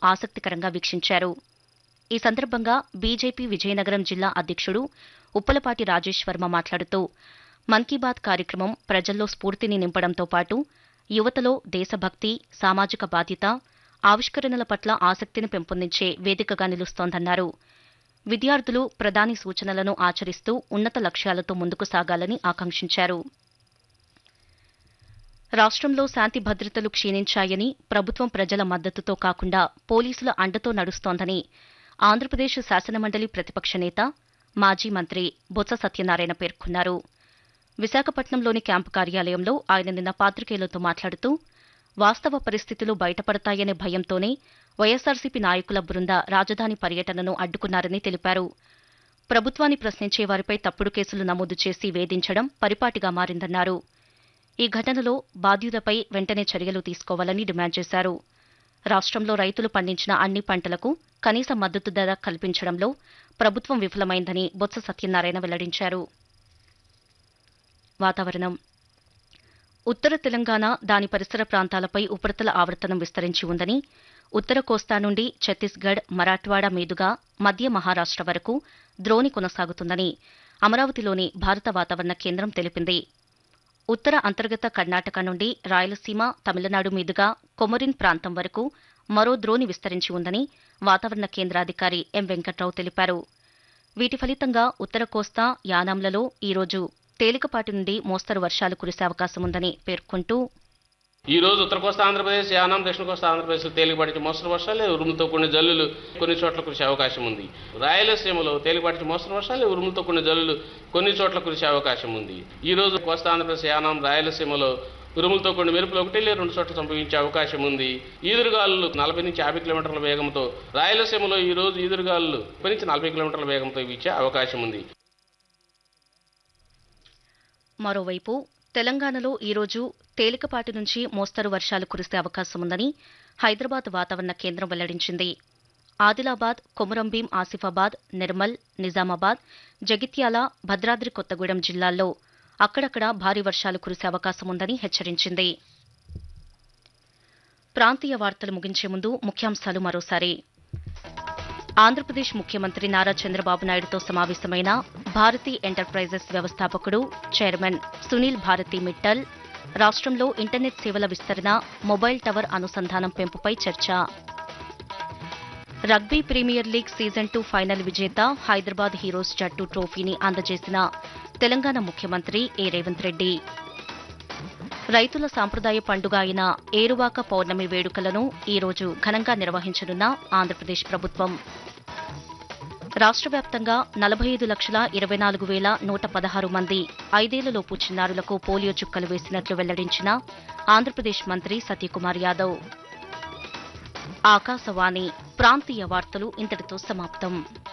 ఆసక్తికరంగా వీక్షించారు ఈ సందర్భంగా బీజేపీ విజయనగరం జిల్లా అధ్యక్షుడు ఉప్పలపాటి రాజేష్ వర్మ మాట్లాడుతూ మన్ కీ బాత్ కార్యక్రమం ప్రజల్లో స్ఫూర్తిని నింపడంతో పాటు యువతలో దేశభక్తి సామాజిక బాధ్యత ఆవిష్కరణల పట్ల ఆసక్తిని పెంపొందించే వేదికగా నిలుస్తోందన్నారు విద్యార్థులు ప్రధాని సూచనలను ఆచరిస్తూ ఉన్నత లక్ష్యాలతో ముందుకు సాగాలని ఆకాంక్షించారు రాష్ట్రంలో శాంతి భద్రతలు క్షీణించాయని ప్రభుత్వం ప్రజల మద్దతుతో కాకుండా పోలీసుల అండతో నడుస్తోందని ఆంధ్రప్రదేశ్ శాసనమండలి ప్రతిపక్ష నేత మాజీ మంత్రి బొత్స సత్యనారాయణ పేర్కొన్నారు విశాఖపట్నంలోని క్యాంపు కార్యాలయంలో ఆయన నిన్న పాత్రికేయులతో మాట్లాడుతూ వాస్తవ పరిస్థితులు బయటపడతాయనే భయంతోనే వైఎస్సార్సీపీ నాయకుల బృంద రాజధాని పర్యటనను అడ్డుకున్నారని తెలిపారు ప్రభుత్వాన్ని ప్రశ్నించే వారిపై తప్పుడు కేసులు నమోదు చేసి వేధించడం పరిపాటిగా మారిందన్నారు ఈ ఘటనలో బాధ్యులపై వెంటనే చర్యలు తీసుకోవాలని డిమాండ్ చేశారు రాష్ట్రంలో రైతులు పండించిన అన్ని పంటలకు కనీస మద్దతు ధర కల్పించడంలో ప్రభుత్వం విఫలమైందని బొత్స సత్యనారాయణ వెల్లడించారు వాతావరణం ఉత్తర తెలంగాణ దాని పరిసర ప్రాంతాలపై ఉపరితల ఆవర్తనం విస్తరించి ఉందని ఉత్తర కోస్తా నుండి ఛత్తీస్గఢ్ మరాఠ్వాడా మీదుగా మధ్య మహారాష్ట్ర వరకు ద్రోణి కొనసాగుతుందని అమరావతిలోని భారత వాతావరణ కేంద్రం తెలిపింది ఉత్తర అంతర్గత కర్ణాటక నుండి రాయలసీమ తమిళనాడు మీదుగా కొమరిన్ ప్రాంతం వరకు మరో ద్రోణి విస్తరించి ఉందని వాతావరణ కేంద్రాధికారి ఎం వెంకట్రావు తెలిపారు వీటి ఫలితంగా ఉత్తర కోస్తా యానాంలలో ఈరోజు తేలికపాటి నుండి మోస్తరు వర్షాలు కురిసే అవకాశం ఉందని పేర్కొంటూ ఈ రోజు ఉత్తర కోస్తా ఆంధ్రప్రదేశ్ యానం దక్షిణ కోస్తా ఆంధ్రప్రదేశ్ తేలికపాటి మోస్తరు వర్షాలు ఉరుములతో కొన్ని జల్లులు కొన్ని చోట్ల కురిసే అవకాశం ఉంది రాయలసీమలో తేలికపాటి మోస్తరు వర్షాలు ఉరుములతో కొన్ని జల్లులు కొన్ని చోట్ల కురిసే అవకాశం ఉంది ఈ రోజు కోస్తా ఆంధ్రప్రదేశ్ యానం రాయలసీమలో ఉరుములతో కొన్ని మెరుపులు ఒకటి లేదా రెండు చోట్ల సంభవించే అవకాశం ఉంది ఈదురుగాలులు నలభై నుంచి యాభై కిలోమీటర్ల వేగంతో రాయలసీమలో ఈ రోజు ఈదురుగాలులు ముప్పై నుంచి నలభై కిలోమీటర్ల వేగంతో వీచే అవకాశం ఉంది మరోవైపు తెలంగాణలో ఈరోజు తేలికపాటి నుంచి మోస్తరు వర్షాలు కురిసే అవకాశం ఉందని హైదరాబాద్ వాతావరణ కేంద్రం వెల్లడించింది ఆదిలాబాద్ కొమురంభీం ఆసిఫాబాద్ నిర్మల్ నిజామాబాద్ జగిత్యాల భద్రాద్రి కొత్తగూడెం జిల్లాల్లో అక్కడక్కడ భారీ వర్షాలు కురిసే అవకాశం ఉందని హెచ్చరించింది ప్రాంతీయ వార్తలు ముగించే ముందు ముఖ్యాంశాలు మరోసారి ఆంధ్రప్రదేశ్ ముఖ్యమంత్రి నారా చంద్రబాబు నాయుడుతో సమావేశమైన భారతీ ఎంటర్ప్రైజెస్ వ్యవస్థాపకుడు చైర్మన్ సునీల్ భారతి మిట్టల్ రాష్ట్రంలో ఇంటర్నెట్ సేవల విస్తరణ మొబైల్ టవర్ అనుసంధానం పెంపుపై చర్చ rugby premier league season two final విజేత హైదరాబాద్ హీరోస్ జట్టు ట్రోఫీని అందజేసిన తెలంగాణ ముఖ్యమంత్రి ఏ రేవంత్ రెడ్డి రైతుల సాంప్రదాయ పండుగ అయిన ఏరువాక పౌర్ణమి వేడుకలను ఈ రోజు ఘనంగా నిర్వహించనున్న ఆంధ్రప్రదేశ్ ప్రభుత్వం రాష్ట్ర వ్యాప్తంగా నలభై ఐదు లక్షల ఇరవై నాలుగు వేల నూట పదహారు మంది ఐదేళ్లలోపు చిన్నారులకు పోలియో చుక్కలు వేసినట్లు వెల్లడించిన ఆంధ్రప్రదేశ్ మంత్రి సత్యకుమార్ యాదవ్ ఆకాశవాణి ప్రాంతీయ వార్తలు ఇంతటితో సమాప్తం